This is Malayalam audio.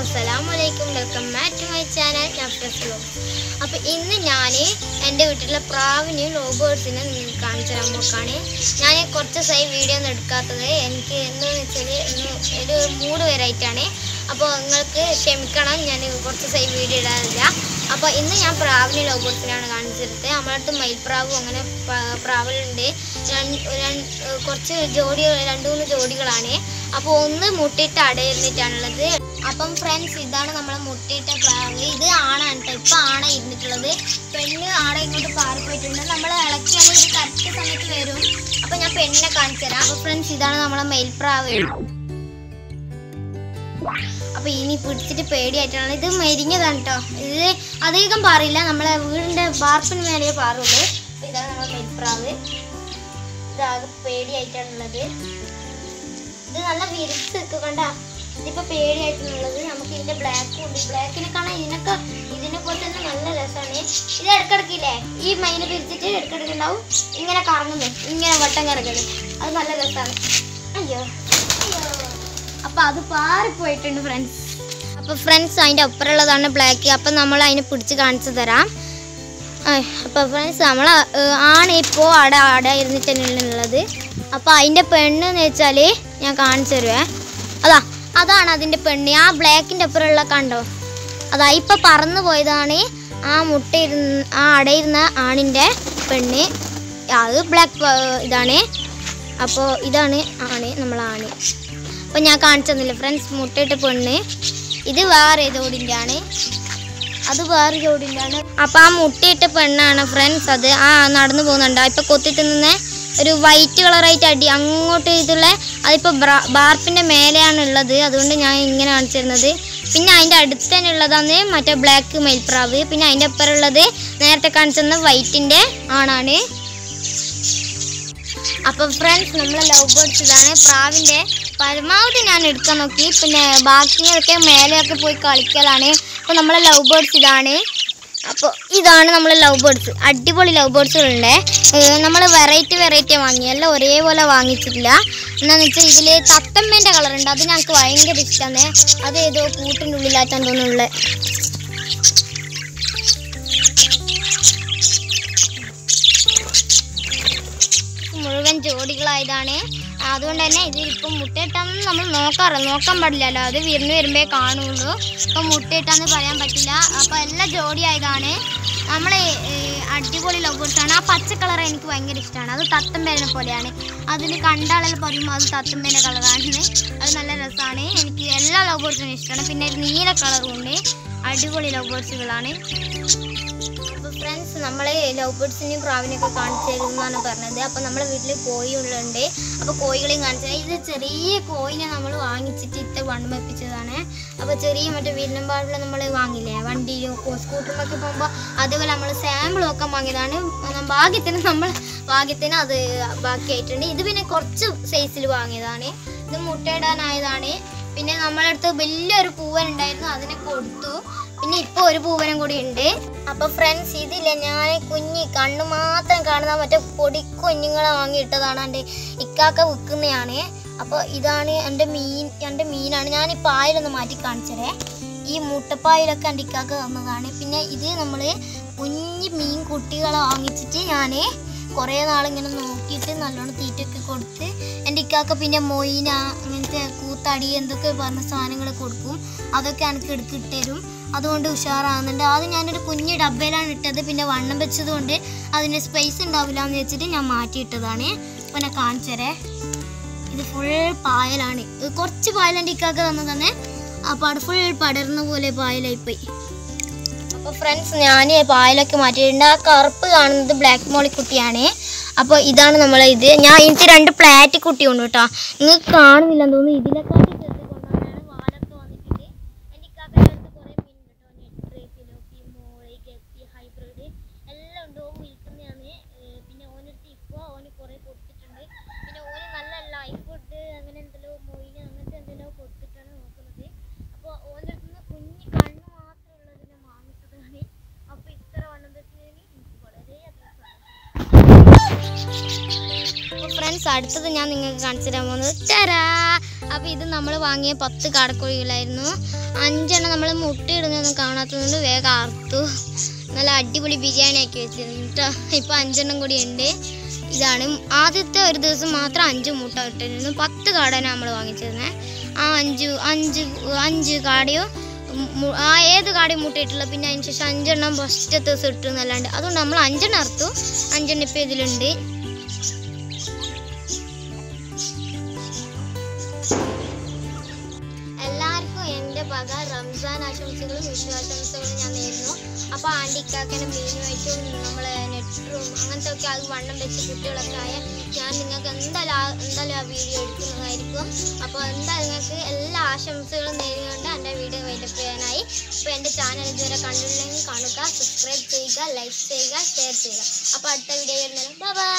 അസ്സലാമലൈക്കും welcome back to my channel Nafras vlog അപ്പോൾ ഇന്ന് ഞാൻ എൻ്റെ വീട്ടിലെ പ്രാവിനെയും ലോബേഴ്സിനെയും നിങ്ങൾക്ക് കാണിച്ചു തരാൻ പോക്കാണ് ഞാൻ കുറച്ച് ദിവസമായി വീഡിയോ ഒന്നും എടുക്കാത്തത് എനിക്ക് എന്താണെന്ന് വെച്ചാൽ ഇന്ന് ഒരു മൂഡ് വരായിട്ടാണ് അപ്പോൾ നിങ്ങൾക്ക് ക്ഷമിക്കണം ഞാൻ കുറച്ച് ദിവസമായി വീഡിയോ ഇടാറില്ല അപ്പോൾ ഇന്ന് ഞാൻ പ്രാവിനെ ലോബേഴ്സിനാണ് കാണിച്ചെടുത്തത് നമ്മുടെ അടുത്ത് മയിൽപ്രാവും അങ്ങനെ പ- പ്രാവുകളുണ്ട് രണ്ട് രണ്ട് കുറച്ച് ജോഡി രണ്ട് മൂന്ന് ജോഡികളാണ് അപ്പോൾ ഒന്ന് മുട്ടിയിട്ട് അടയിരുന്നിട്ടാണുള്ളത് അപ്പം ഫ്രണ്ട്സ് ഇതാണ് നമ്മളെ മുട്ടിയിട്ട പ്രാവ് ഇത് ആണാണ് കേട്ടോ ഇപ്പം ആണ ഇരുന്നിട്ടുള്ളത് പെണ്ണ് ആടെ ഇങ്ങോട്ട് പാറിപ്പോയിട്ടുണ്ട് നമ്മൾ ഇളക്കിയാൽ ഇത് കറക്റ്റ് സമയത്ത് വരും അപ്പം ഞാൻ പെണ്ണിനെ കാണിച്ചു തരാം അപ്പോൾ ഫ്രണ്ട്സ് ഇതാണ് നമ്മളെ മെയിൽപ്രാവ് അപ്പൊ ഇനി പിടിച്ചിട്ട് പേടിയായിട്ടാണ് ഇത് മെരിഞ്ഞതാണ് കേട്ടോ ഇത് അധികം പാറില്ല നമ്മളെ വീടിന്റെ വാർപ്പിന് മേലെ പാറുള്ളൂ അപ്പൊ ഇതാണ് നമ്മളെ മെൽപ്രാവ് ഇതാകെ പേടിയായിട്ടാണുള്ളത് ഇത് നല്ല വിരിച്ച് കണ്ട ഇതിപ്പോ പേടിയായിട്ടുള്ളത് നമുക്ക് ഇതിന്റെ ബ്ലാക്കും ഉണ്ട് ബ്ലാക്കിനെ കാണാൻ ഇതിനൊക്കെ ഇതിനെ പോലെ തന്നെ നല്ല രസമാണ് ഇത് ഇടക്കിടക്കില്ലേ ഈ മൈനെ പിരിച്ചിട്ട് ഇടക്കിടക്ക് ഉണ്ടാവും ഇങ്ങനെ കറങ്ങുന്നു ഇങ്ങനെ വട്ടം കറങ്ങുന്നു അത് നല്ല രസമാണ് അയ്യോ അയ്യോ അപ്പൊ അത് പാറിപ്പോയിട്ടുണ്ട് ഫ്രണ്ട്സ് അപ്പൊ ഫ്രണ്ട്സ് അതിന്റെ ഒപ്പരമുള്ളതാണ് ബ്ലാക്ക് അപ്പൊ നമ്മൾ അതിനെ പിടിച്ച് കാണിച്ചു തരാം ആയ്, അപ്പൊ ഫ്രണ്ട്സ് നമ്മൾ ആണ് ഇപ്പോൾ അട അട ഇരുന്നിട്ടുള്ളത് അപ്പൊ അതിന്റെ പെണ്ണ് എന്ന് വെച്ചാല് ഞാൻ കാണിച്ചു തരുവേ അതാ അതാണ് അതിന്റെ പെണ്ണ് ആ ബ്ലാക്കിന്റെ ഒപ്പരമുള്ള കണ്ടോ അതാ ഇപ്പൊ പറന്നു പോയതാണ് ആ മുട്ട ഇരുന്ന് ആ അടയിരുന്ന ആണിന്റെ പെണ്ണ് അത് ബ്ലാക്ക് ഇതാണ് അപ്പോൾ ഇതാണ് ആണ് നമ്മളാണ് അപ്പോൾ ഞാൻ കാണിച്ചു തന്നില്ല ഫ്രണ്ട്സ് മുട്ടയിട്ട് പെണ്ണ് ഇത് വേറെ ജോഡിൻ്റെ ആണ് അത് വേറെ ജോഡിൻ്റെ ആണ് അപ്പോൾ ആ മുട്ടയിട്ട പെണ്ണാണ് ഫ്രണ്ട്സ് അത് ആ നടന്നു പോകുന്നുണ്ട് ഇപ്പം കൊത്തി തിന്നുന്ന ഒരു വൈറ്റ് കളറായിട്ട് അടി അങ്ങോട്ട് ഇതുള്ള അതിപ്പോൾ ബാർപ്പിൻ്റെ മേലെയാണ് ഉള്ളത് അതുകൊണ്ട് ഞാൻ ഇങ്ങനെ കാണിച്ചു തരുന്നത് പിന്നെ അതിൻ്റെ അടുത്ത് തന്നെ ഉള്ളതാണ് മറ്റേ ബ്ലാക്ക് മയിൽപ്രാവ് പിന്നെ അതിൻ്റെ അപ്പുറം ഉള്ളത് നേരത്തെ കാണിച്ചു തന്ന വൈറ്റിൻ്റെ ആണാണ് അപ്പൊ ഫ്രണ്ട്സ് നമ്മളെ ലവ് ബേർഡ്സ് ഇതാണ് പ്രാവിന്റെ പരമാവധി ഞാൻ എടുക്കാൻ നോക്കി പിന്നെ ബാക്കിയൊക്കെ മേലെയൊക്കെ പോയി കളിക്കലാണ് അപ്പൊ നമ്മളെ ലവ് ബേർഡ്സ് ഇതാണ് അപ്പോൾ ഇതാണ് നമ്മളെ ലവ് ബേർഡ്സ് അടിപൊളി ലവ് ബേർഡ്സുകളുണ്ട് നമ്മൾ വെറൈറ്റി വെറൈറ്റി വാങ്ങി എല്ലാം ഒരേപോലെ വാങ്ങിച്ചിട്ടില്ല എന്നാന്ന് വെച്ചാൽ ഇതിൽ തത്തമ്മേൻ്റെ കളർ ഉണ്ട് അത് ഞങ്ങൾക്ക് ഭയങ്കര ഇഷ്ടമാണ് അത് ഏതോ കൂട്ടിൻ്റെ ഉള്ളിലാറ്റാൻ തോന്നുന്നുള്ളത് മുഴുവൻ ജോഡികളായതാണ് അതുകൊണ്ട് തന്നെ ഇതിലിപ്പം മുട്ടയിട്ടാന്ന് നമ്മൾ നോക്കാറില്ല നോക്കാൻ പാടില്ലല്ലോ അത് വിരുന്ന് വരുമ്പേ കാണുള്ളൂ അപ്പം മുട്ടയിട്ടാന്ന് പറയാൻ പറ്റില്ല അപ്പം എല്ലാം ജോഡിയായതാണ് നമ്മൾ അടിപൊളി ലവ്ബേർഡ്സാണ് ആ പച്ച കളർ എനിക്ക് ഭയങ്കര ഇഷ്ടമാണ് അത് തത്തമ്പേനെ പോലെയാണ് അതിന് കണ്ടാളെല്ലാം പറയുമ്പോൾ അത് തത്തമ്പേൻ്റെ കളറാണ് അത് നല്ല രസമാണ് എനിക്ക് എല്ലാ ലവ്ബേർഡ്സിനും ഇഷ്ടമാണ് പിന്നെ ഒരു നീല കളറും ഉണ്ട് അടിപൊളി ലവ്ബേർഡ്സുകളാണ് അപ്പോൾ ഫ്രണ്ട്സ് നമ്മൾ ലവ് ബേർഡ്സിനെയും പ്രാവിനെയൊക്കെ കാണിച്ചു തരുമെന്നാണ് പറഞ്ഞത് അപ്പോൾ നമ്മളെ വീട്ടിൽ കോഴികളുണ്ട് അപ്പോൾ കോഴികളെയും കാണിച്ചു തരാം. ഇത് ചെറിയ കോഴിനെ നമ്മൾ വാങ്ങിച്ചിട്ട് ഇത്ത വണ്ണം വെപ്പിച്ചതാണ് അപ്പോൾ ചെറിയ മറ്റേ വീടിനമ്പാടിൽ നമ്മൾ വാങ്ങില്ലേ വണ്ടിയിലും സ്കൂട്ടറിലൊക്കെ പോകുമ്പോൾ അതേപോലെ നമ്മൾ സാമ്പിൾ ഒക്കെ വാങ്ങിയതാണ് നം- ഭാഗ്യത്തിന് നമ്മൾ ഭാഗ്യത്തിന് അത് ബാക്കിയായിട്ടുണ്ട് ഇത് പിന്നെ കുറച്ച് സൈസിൽ വാങ്ങിയതാണ് ഇത് മുട്ടയിടാനായതാണ് പിന്നെ നമ്മളെ അടുത്ത് വലിയൊരു പൂവൻ ഉണ്ടായിരുന്നു അതിനെ കൊടുത്തു പിന്നെ ഇപ്പൊ ഒരു പൂവനം കൂടി ഉണ്ട് അപ്പൊ ഫ്രണ്ട്സ് ഇതില്ല ഞാൻ കുഞ്ഞി കണ്ണു മാത്രം കാണുന്ന മറ്റേ പൊടി കുഞ്ഞുങ്ങളെ വാങ്ങിയിട്ടതാണ് എൻ്റെ ഇക്കാക്ക വിൽക്കുന്നതാണ് അപ്പോൾ ഇതാണ് എൻ്റെ മീൻ എൻ്റെ മീനാണ് ഞാൻ ഈ പായലൊന്ന് മാറ്റി കാണിച്ചതേ ഈ മുട്ടപ്പായലൊക്കെ എൻ്റെ ഇക്കാക്ക തന്നതാണ് പിന്നെ ഇത് നമ്മൾ കുഞ്ഞി മീൻ കുട്ടികളെ വാങ്ങിച്ചിട്ട് ഞാൻ കുറേ നാളിങ്ങനെ നോക്കിയിട്ട് നല്ലോണം തീറ്റയൊക്കെ കൊടുത്ത് എൻ്റെ ഇക്കാക്ക പിന്നെ മൊയിന അങ്ങനത്തെ കൂത്തടി എന്തൊക്കെ പറഞ്ഞ സാധനങ്ങൾ കൊടുക്കും അതൊക്കെ എനിക്ക് എടുത്തിട്ട് തരും അതുകൊണ്ട് ഉഷാറാകുന്നുണ്ട് ആദ്യം ഞാനൊരു കുഞ്ഞ് ഡബ്ബയിലാണ് ഇട്ടത് പിന്നെ വണ്ണം വെച്ചത് കൊണ്ട് അതിന് സ്പേസ് ഉണ്ടാവില്ല എന്ന് വെച്ചിട്ട് ഞാൻ മാറ്റിയിട്ടതാണ് അപ്പോൾ ഞാൻ കാണിച്ചരേ ഇത് ഫുൾ പായലാണ് ഇത് കുറച്ച് പായൽ എൻ്റെ ഇക്കാക്ക തന്നു തന്നെ അപ്പോൾ അത് ഫുൾ പടർന്ന പോലെ പായലായിപ്പോയി അപ്പോൾ ഫ്രണ്ട്സ് ഞാൻ പായലൊക്കെ മാറ്റിയിട്ടുണ്ട് ആ കറുപ്പ് കാണുന്നത് ബ്ലാക്ക് മോളിക്കുട്ടിയാണ് അപ്പോൾ ഇതാണ് നമ്മളെ ഇത് ഞാൻ എനിക്ക് രണ്ട് പ്ലാറ്റ് കുട്ടി ഉണ്ട് കേട്ടോ നിങ്ങൾക്ക് കാണുന്നില്ലെന്ന് തോന്നുന്നു ഇതിനെക്കാട്ടി ചെറുത് കൊണ്ടാണ് വാലൊക്കെ വന്നിട്ടുണ്ട് എൻ്റെ ഇക്കാക്കയുടെ അടുത്ത് കുറേ മീൻ കേട്ടോ നെറ്റ് ഫിലോപ്പി മോളി ഗപ്പി ഹൈബ്രിഡ് എല്ലാം ഉണ്ട് ഓൻ വിൽക്കുന്നതാണ് ഏർ പിന്നെ ഓനടുത്ത് ഇപ്പോൾ ഓന് കുറേ കൊടുത്തിട്ടുണ്ട് പിന്നെ ഓന് നല്ല ലൈഫ് ഫുഡ് അങ്ങനെ എന്തെല്ലോ മൊയിന് അങ്ങനത്തെ എന്തെല്ലോ കൊടുത്തിട്ടാണ് നോക്കുന്നത് അപ്പോൾ ഓൻ്റെ അടുത്ത് നിന്ന് കുഞ്ഞ് കണ്ണ് മാത്രമുള്ളതിനെ വാങ്ങിച്ചതാണ് അപ്പോൾ ഇത്ര വണ്ണം വെച്ചതിന് എനിക്ക് വളരെയധികം ഫ്രണ്ട്സ് അടുത്തത് ഞാൻ നിങ്ങൾക്ക് കാണിച്ചു തരാൻ പോകുന്നത് ചരാ അപ്പോൾ ഇത് നമ്മൾ വാങ്ങിയ പത്ത് കാടക്കോഴികളായിരുന്നു അഞ്ചെണ്ണം നമ്മൾ മുട്ടയിടുന്നതൊന്നും കാണാത്തതുകൊണ്ട് വേഗം അറുത്തു നല്ല അടിപൊളി ബിരിയാണി ആക്കി വെച്ചിരുന്നു കേട്ടോ ഇപ്പോൾ അഞ്ചെണ്ണം കൂടി ഉണ്ട് ഇതാണ് ആദ്യത്തെ ഒരു ദിവസം മാത്രം അഞ്ച് മുട്ട ഇട്ടിരുന്നു പത്ത് കാടയാണ് നമ്മൾ വാങ്ങിച്ചിരുന്നത് ആ അഞ്ച് അഞ്ച് അഞ്ച് കാടയോ മു- ആ ഏത് കാടയും മുട്ടയിട്ടില്ല പിന്നെ അതിന് ശേഷം അഞ്ചെണ്ണം ഫസ്റ്റ് ദിവസം ഇട്ടു എന്നല്ലാണ്ട് അതുകൊണ്ട് നമ്മൾ അഞ്ചെണ്ണം അറുത്തു അഞ്ചെണ്ണം ഇപ്പം ഇതിലുണ്ട് എല്ലാവർക്കും എൻ്റെ വക റംസാൻ ആശംസകളും വിശ്വാശംസകളും ഞാൻ നേരുന്നു അപ്പോൾ ആൻറ്റിക്കാക്കനും മീനുമായിട്ടും നമ്മളെ നെറ്ററും അങ്ങനത്തെ ഒക്കെ അത് വണ്ണം വെച്ച് കുട്ടികളൊക്കെ ആയ ഞാൻ നിങ്ങൾക്ക് എന്തായാലും ആ- എന്തായാലും ആ വീഡിയോ എടുക്കുന്നതായിരിക്കും അപ്പോൾ എന്തായാലും നിങ്ങൾക്ക് എല്ലാ ആശംസകളും നേരിടുകൊണ്ട് എൻ്റെ വീഡിയോ വൈൻഡപ്പ് ചെയ്യാനായി അപ്പോൾ എൻ്റെ ചാനൽ ഇതുവരെ കണ്ടിട്ടില്ലെങ്കിൽ കാണുക സബ്സ്ക്രൈബ് ചെയ്യുക ലൈക്ക് ചെയ്യുക ഷെയർ ചെയ്യുക അപ്പോൾ അടുത്ത വീഡിയോ വരുന്നതിന് ബൈ